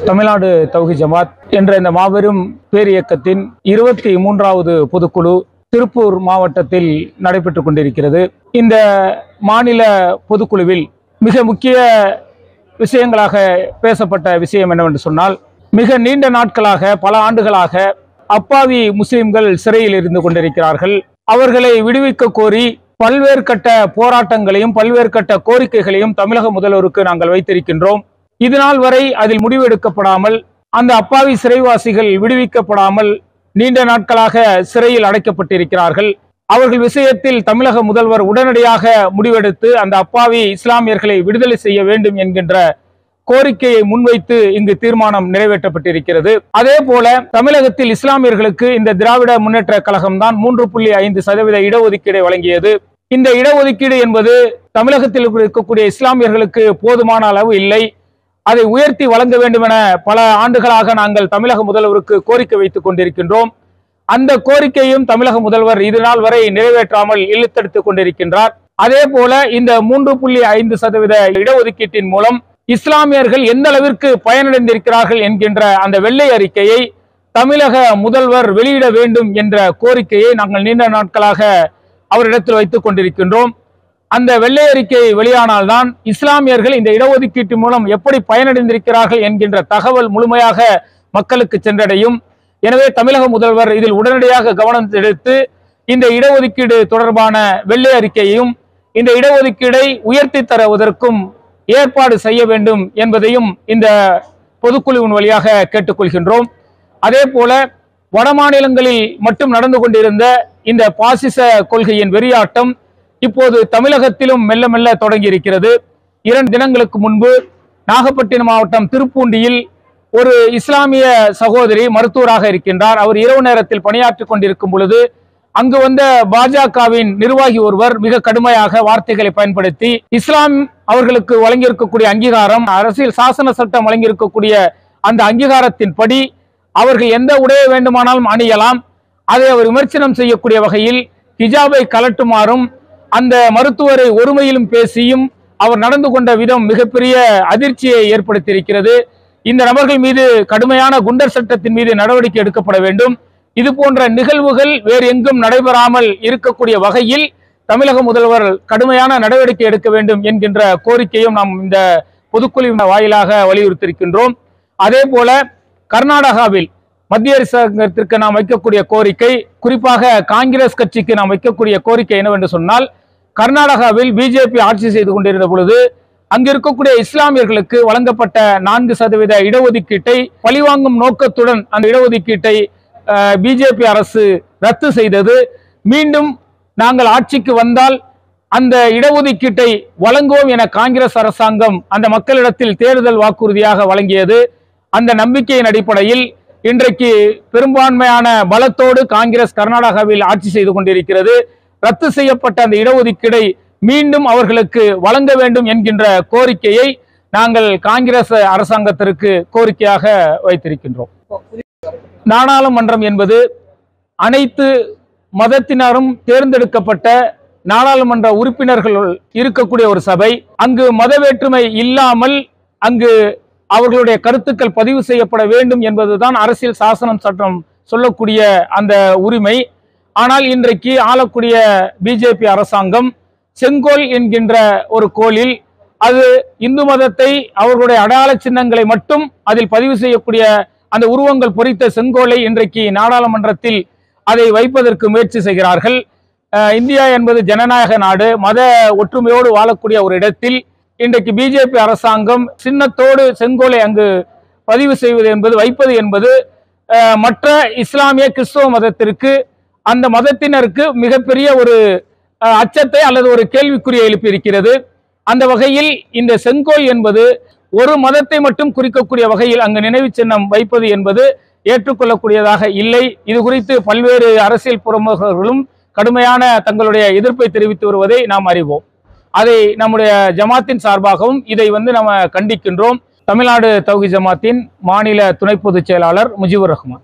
தமிழ்நாடு தௌஹி ஜமாத் என்ற இந்த மாபெரும் பேரியக்கத்தின் இருபத்தி மூன்றாவது பொதுக்குழு திருப்பூர் மாவட்டத்தில் நடைபெற்றுக் கொண்டிருக்கிறது இந்த மாநில பொதுக்குழுவில் மிக முக்கிய விஷயங்களாக பேசப்பட்ட விஷயம் என்னவென்று சொன்னால் மிக நீண்ட நாட்களாக பல ஆண்டுகளாக அப்பாவி முஸ்லிம்கள் சிறையில் இருந்து கொண்டிருக்கிறார்கள் அவர்களை விடுவிக்க கோரி பல்வேறு கட்ட போராட்டங்களையும் பல்வேறு கட்ட கோரிக்கைகளையும் தமிழக முதல்வருக்கு நாங்கள் வைத்திருக்கின்றோம் இதுநாள் வரை அதில் முடிவு எடுக்கப்படாமல் அந்த அப்பாவி சிறைவாசிகள் விடுவிக்கப்படாமல் நீண்ட நாட்களாக சிறையில் அடைக்கப்பட்டிருக்கிறார்கள் அவர்கள் விஷயத்தில் தமிழக முதல்வர் உடனடியாக முடிவெடுத்து அந்த அப்பாவி இஸ்லாமியர்களை விடுதலை செய்ய வேண்டும் என்கின்ற கோரிக்கையை முன்வைத்து இங்கு தீர்மானம் நிறைவேற்றப்பட்டிருக்கிறது அதே போல தமிழகத்தில் இஸ்லாமியர்களுக்கு இந்த திராவிட முன்னேற்ற கழகம் தான் மூன்று புள்ளி ஐந்து சதவீத இடஒதுக்கீடை வழங்கியது இந்த இடஒதுக்கீடு என்பது தமிழகத்தில் இருக்கக்கூடிய இஸ்லாமியர்களுக்கு போதுமான அளவு இல்லை அதை உயர்த்தி வழங்க வேண்டும் என பல ஆண்டுகளாக நாங்கள் தமிழக முதல்வருக்கு கோரிக்கை வைத்துக் கொண்டிருக்கின்றோம் அந்த கோரிக்கையும் தமிழக முதல்வர் இது நாள் வரை நிறைவேற்றாமல் இழுத்தெடுத்துக் கொண்டிருக்கின்றார் அதே போல இந்த மூன்று புள்ளி ஐந்து சதவீத இடஒதுக்கீட்டின் மூலம் இஸ்லாமியர்கள் எந்த அளவிற்கு பயனடைந்திருக்கிறார்கள் என்கின்ற அந்த வெள்ளை அறிக்கையை தமிழக முதல்வர் வெளியிட வேண்டும் என்ற கோரிக்கையை நாங்கள் நீண்ட நாட்களாக அவரிடத்தில் வைத்துக் கொண்டிருக்கின்றோம் அந்த வெள்ளை அறிக்கை வெளியானால்தான் இஸ்லாமியர்கள் இந்த இடஒதுக்கீட்டு மூலம் எப்படி பயனடைந்திருக்கிறார்கள் என்கின்ற தகவல் முழுமையாக மக்களுக்கு சென்றடையும் எனவே தமிழக முதல்வர் இதில் உடனடியாக கவனம் எடுத்து இந்த இடஒதுக்கீடு தொடர்பான வெள்ளை அறிக்கையையும் இந்த இடஒதுக்கீடை உயர்த்தி தருவதற்கும் ஏற்பாடு செய்ய வேண்டும் என்பதையும் இந்த பொதுக்குழுவின் வழியாக கேட்டுக்கொள்கின்றோம் அதே போல வட மாநிலங்களில் மட்டும் நடந்து கொண்டிருந்த இந்த பாசிச கொள்கையின் வெறியாட்டம் இப்போது தமிழகத்திலும் மெல்ல மெல்ல தொடங்கி இருக்கிறது இரண்டு தினங்களுக்கு முன்பு நாகப்பட்டினம் மாவட்டம் திருப்பூண்டியில் ஒரு இஸ்லாமிய சகோதரி மருத்துவராக இருக்கின்றார் அவர் இரவு நேரத்தில் பணியாற்றிக் கொண்டிருக்கும் பொழுது அங்கு வந்த பாஜகவின் நிர்வாகி ஒருவர் மிக கடுமையாக வார்த்தைகளை பயன்படுத்தி இஸ்லாம் அவர்களுக்கு வழங்கியிருக்கக்கூடிய அங்கீகாரம் அரசியல் சாசன சட்டம் வழங்கியிருக்கக்கூடிய அந்த அங்கீகாரத்தின்படி அவர்கள் எந்த உடையை வேண்டுமானாலும் அணியலாம் அதை அவர் விமர்சனம் செய்யக்கூடிய வகையில் ஹிஜாபை கலட்டுமாறும் அந்த மருத்துவரை ஒருமையிலும் பேசியும் அவர் நடந்து கொண்ட விதம் மிகப்பெரிய அதிர்ச்சியை ஏற்படுத்தியிருக்கிறது இந்த நபர்கள் மீது கடுமையான குண்டர் சட்டத்தின் மீது நடவடிக்கை எடுக்கப்பட வேண்டும் இது போன்ற நிகழ்வுகள் வேறு எங்கும் நடைபெறாமல் இருக்கக்கூடிய வகையில் தமிழக முதல்வர் கடுமையான நடவடிக்கை எடுக்க வேண்டும் என்கின்ற கோரிக்கையும் நாம் இந்த பொதுக்குழுவின் வாயிலாக வலியுறுத்தியிருக்கின்றோம் அதே போல கர்நாடகாவில் மத்திய அரசாங்கத்திற்கு நாம் வைக்கக்கூடிய கோரிக்கை குறிப்பாக காங்கிரஸ் கட்சிக்கு நாம் வைக்கக்கூடிய கோரிக்கை என்னவென்று சொன்னால் கர்நாடகாவில் பிஜேபி ஆட்சி செய்து கொண்டிருந்த பொழுது அங்கு இருக்கக்கூடிய இஸ்லாமியர்களுக்கு வழங்கப்பட்ட நான்கு சதவீத இடஒதுக்கீட்டை பழிவாங்கும் நோக்கத்துடன் அந்த இடஒதுக்கீட்டை பிஜேபி அரசு ரத்து செய்தது மீண்டும் நாங்கள் ஆட்சிக்கு வந்தால் அந்த இடஒதுக்கீட்டை வழங்குவோம் என காங்கிரஸ் அரசாங்கம் அந்த மக்களிடத்தில் தேர்தல் வாக்குறுதியாக வழங்கியது அந்த நம்பிக்கையின் அடிப்படையில் இன்றைக்கு பெரும்பான்மையான பலத்தோடு காங்கிரஸ் கர்நாடகாவில் ஆட்சி செய்து கொண்டிருக்கிறது ரத்து செய்யப்பட்ட அந்த இடஒதுக்கீடை மீண்டும் அவர்களுக்கு வழங்க வேண்டும் என்கின்ற கோரிக்கையை நாங்கள் காங்கிரஸ் அரசாங்கத்திற்கு கோரிக்கையாக வைத்திருக்கின்றோம் நாடாளுமன்றம் என்பது அனைத்து மதத்தினரும் தேர்ந்தெடுக்கப்பட்ட நாடாளுமன்ற உறுப்பினர்கள் இருக்கக்கூடிய ஒரு சபை அங்கு மத வேற்றுமை இல்லாமல் அங்கு அவர்களுடைய கருத்துக்கள் பதிவு செய்யப்பட வேண்டும் என்பதுதான் அரசியல் சாசனம் சட்டம் சொல்லக்கூடிய அந்த உரிமை ஆனால் இன்றைக்கு ஆளக்கூடிய பிஜேபி அரசாங்கம் செங்கோல் என்கின்ற ஒரு கோலில் அது இந்து மதத்தை அவர்களுடைய அடையாள சின்னங்களை மட்டும் அதில் பதிவு செய்யக்கூடிய அந்த உருவங்கள் பொறித்த செங்கோலை இன்றைக்கு நாடாளுமன்றத்தில் அதை வைப்பதற்கு முயற்சி செய்கிறார்கள் அஹ் இந்தியா என்பது ஜனநாயக நாடு மத ஒற்றுமையோடு வாழக்கூடிய ஒரு இடத்தில் இன்றைக்கு பிஜேபி அரசாங்கம் சின்னத்தோடு செங்கோலை அங்கு பதிவு செய்வது என்பது வைப்பது என்பது அஹ், மற்ற இஸ்லாமிய கிறிஸ்தவ மதத்திற்கு அந்த மதத்தினருக்கு மிகப்பெரிய ஒரு அஹ், அச்சத்தை அல்லது ஒரு கேள்விக்குறியை எழுப்பியிருக்கிறது அந்த வகையில் இந்த செங்கோல் என்பது ஒரு மதத்தை மட்டும் குறிக்கக்கூடிய வகையில் அங்கு நினைவு சின்னம் வைப்பது என்பது ஏற்றுக்கொள்ளக்கூடியதாக இல்லை இது குறித்து பல்வேறு அரசியல் பிரமுகர்களும் கடுமையான தங்களுடைய எதிர்ப்பை தெரிவித்து வருவதை நாம் அறிவோம் அதை நம்முடைய ஜமாத்தின் சார்பாகவும் இதை வந்து நம்ம கண்டிக்கின்றோம் தமிழ்நாடு தௌஹி ஜமாத்தின் மாநில துணை பொதுச் செயலாளர் முஜிபுர் ரஹ்மான்